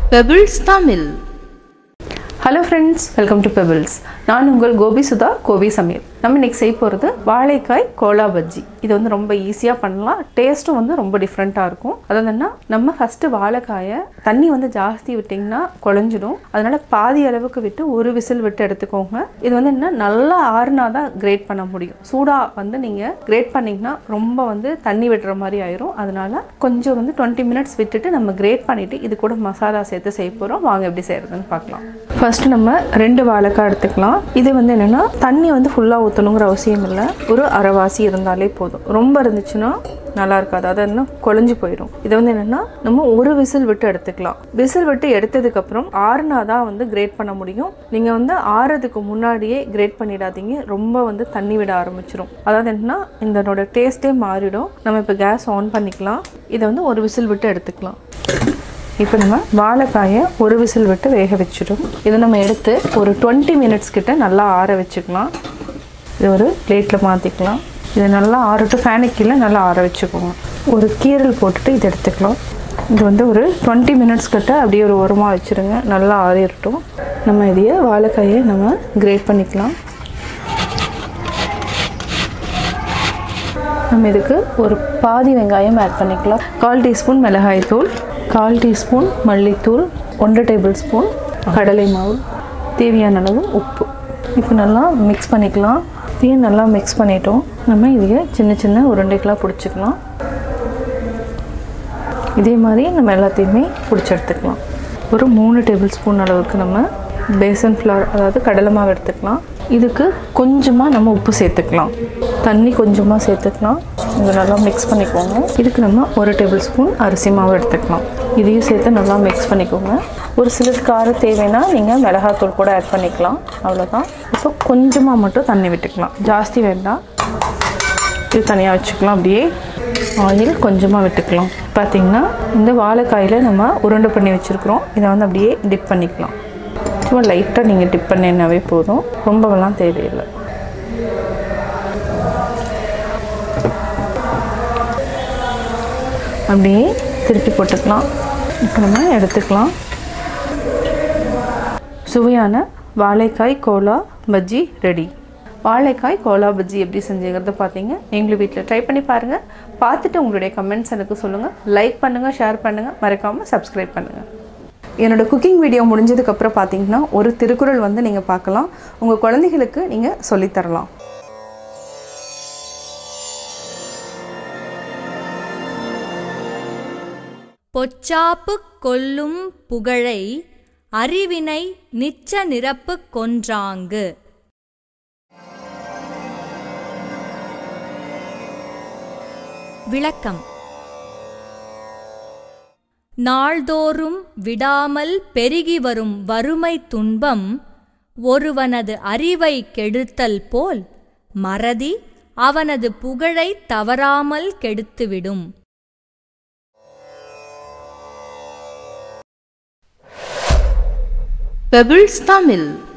pebbles Tamil hello friends welcome to Pebbles நான் உங்கள் கோபி சுதா கோபி சமையல் நம்ம இன்னைக்கு செய்ய போகிறது வாழைக்காய் கோலா பஜ்ஜி இது வந்து ரொம்ப ஈஸியாக பண்ணலாம் டேஸ்ட்டும் வந்து ரொம்ப டிஃப்ரெண்ட்டாக இருக்கும் அதாவது என்ன நம்ம ஃபஸ்ட்டு வாழைக்காயை தண்ணி வந்து ஜாஸ்தி விட்டிங்கன்னா குழஞ்சிடும் அதனால பாதி அளவுக்கு விட்டு ஒரு விசில் விட்டு எடுத்துக்கோங்க இது வந்து என்ன நல்லா ஆறுனா தான் கிரேட் பண்ண முடியும் சூடாக வந்து நீங்கள் கிரேட் பண்ணிங்கன்னா ரொம்ப வந்து தண்ணி விடுற மாதிரி ஆயிரும் அதனால கொஞ்சம் வந்து டுவெண்ட்டி மினிட்ஸ் விட்டுட்டு நம்ம கிரேட் பண்ணிவிட்டு இது கூட மசாலா சேர்த்து செய்ய போகிறோம் வாங்க எப்படி செய்கிறதுன்னு பார்க்கலாம் ஃபர்ஸ்ட் நம்ம ரெண்டு வாழைக்காய் எடுத்துக்கலாம் இது வந்து என்னென்னா தண்ணி வந்து ஃபுல்லாக ஊற்றணுங்கிற அவசியம் இல்லை ஒரு அரைவாசி இருந்தாலே போதும் ரொம்ப இருந்துச்சுன்னா நல்லா இருக்காது அது என்ன குழஞ்சு போயிடும் இது வந்து என்னென்னா நம்ம ஒரு விசில் விட்டு எடுத்துக்கலாம் விசில் விட்டு எடுத்ததுக்கப்புறம் ஆறுனா தான் வந்து கிரேட் பண்ண முடியும் நீங்கள் வந்து ஆறுறதுக்கு முன்னாடியே கிரேட் பண்ணிடாதீங்க ரொம்ப வந்து தண்ணி விட ஆரம்பிச்சிரும் அதாவது என்னன்னா இதனோட டேஸ்ட்டே மாறிடும் நம்ம இப்போ கேஸ் ஆன் பண்ணிக்கலாம் இதை வந்து ஒரு விசில் விட்டு எடுத்துக்கலாம் இப்போ நம்ம வாழைக்காயை ஒரு விசில் விட்டு வேக வச்சிடும் இதை நம்ம எடுத்து ஒரு டுவெண்ட்டி மினிட்ஸ் கிட்ட நல்லா ஆற வச்சுக்கலாம் இது ஒரு பிளேட்டில் மாற்றிக்கலாம் இது நல்லா ஆறட்டு ஃபேனுக்கு கீழே நல்லா ஆற வச்சுக்கோங்க ஒரு கீரல் போட்டுட்டு இதை எடுத்துக்கலாம் இது வந்து ஒரு டுவெண்ட்டி மினிட்ஸ் கிட்ட அப்படியே ஒரு உரமாக வச்சுருங்க நல்லா ஆறிடட்டும் நம்ம இதையே வாழைக்காயை நம்ம கிரேட் பண்ணிக்கலாம் நம்ம இதுக்கு ஒரு பாதி வெங்காயம் ஆட் பண்ணிக்கலாம் கால் டீஸ்பூன் மிளகாய் தூள் கால் டீஸ்பூன் மல்லித்தூள் ஒன்றரை டேபிள் ஸ்பூன் கடலை மாவு தேவையான அளவு உப்பு இப்போ நல்லா மிக்ஸ் பண்ணிக்கலாம் இதையும் நல்லா மிக்ஸ் பண்ணிட்டோம் நம்ம இதையே சின்ன சின்ன உருண்டைகளாக பிடிச்சிக்கலாம் இதே மாதிரி நம்ம எல்லாத்தையுமே பிடிச்சி எடுத்துக்கலாம் ஒரு மூணு டேபிள் ஸ்பூன் அளவுக்கு நம்ம பேசன் ஃப்ளவர் அதாவது கடலை மாவு எடுத்துக்கலாம் இதுக்கு கொஞ்சமாக நம்ம உப்பு சேர்த்துக்கலாம் தண்ணி கொஞ்சமாக சேர்த்துக்கலாம் இதை நல்லா மிக்ஸ் பண்ணிக்கோங்க இதுக்கு நம்ம ஒரு டேபிள் ஸ்பூன் அரிசி மாவு எடுத்துக்கலாம் இதையும் சேர்த்து நல்லா மிக்ஸ் பண்ணிக்கோங்க ஒரு சிலருக்கு காரம் தேவைன்னா நீங்கள் மிளகாத்தூள் கூட ஆட் பண்ணிக்கலாம் அவ்வளோதான் இப்போ கொஞ்சமாக மட்டும் தண்ணி விட்டுக்கலாம் ஜாஸ்தி வேண்டாம் இது தனியாக வச்சுக்கலாம் அப்படியே ஆயில் கொஞ்சமாக விட்டுக்கலாம் பார்த்தீங்கன்னா இந்த வாழைக்காயில் நம்ம உருண்டை பண்ணி வச்சுருக்குறோம் இதை வந்து அப்படியே டிப் பண்ணிக்கலாம் சும்மா லைட்டாக நீங்கள் டிப் பண்ணினாவே போதும் ரொம்பவெல்லாம் தேவையில்லை அப்படியே திருப்பி போட்டுக்கலாம் இப்போ நம்ம எடுத்துக்கலாம் சுவையான வாழைக்காய் கோலா பஜ்ஜி ரெடி வாழைக்காய் கோலா பஜ்ஜி எப்படி செஞ்சுங்கிறத பார்த்தீங்க நீங்களும் வீட்டில் ட்ரை பண்ணி பாருங்கள் பார்த்துட்டு உங்களுடைய கமெண்ட்ஸ் எனக்கு சொல்லுங்கள் லைக் பண்ணுங்கள் ஷேர் பண்ணுங்கள் மறக்காமல் சப்ஸ்கிரைப் பண்ணுங்கள் என்னோட குக்கிங் வீடியோ முடிஞ்சதுக்கப்புறம் பார்த்தீங்கன்னா ஒரு திருக்குறள் வந்து நீங்கள் பார்க்கலாம் உங்கள் குழந்தைகளுக்கு நீங்கள் சொல்லித்தரலாம் பொச்சாப்புக் கொல்லும் புகழை அறிவினை நிச்ச நிரப்புக் கொன்றாங்கு விளக்கம் நாள்தோறும் விடாமல் பெருகி வரும் வறுமை துன்பம் ஒருவனது அறிவை கெடுத்தல் போல் மறதி அவனது புகழை தவறாமல் கெடுத்துவிடும் பெபிள்ஸ் தமிழ்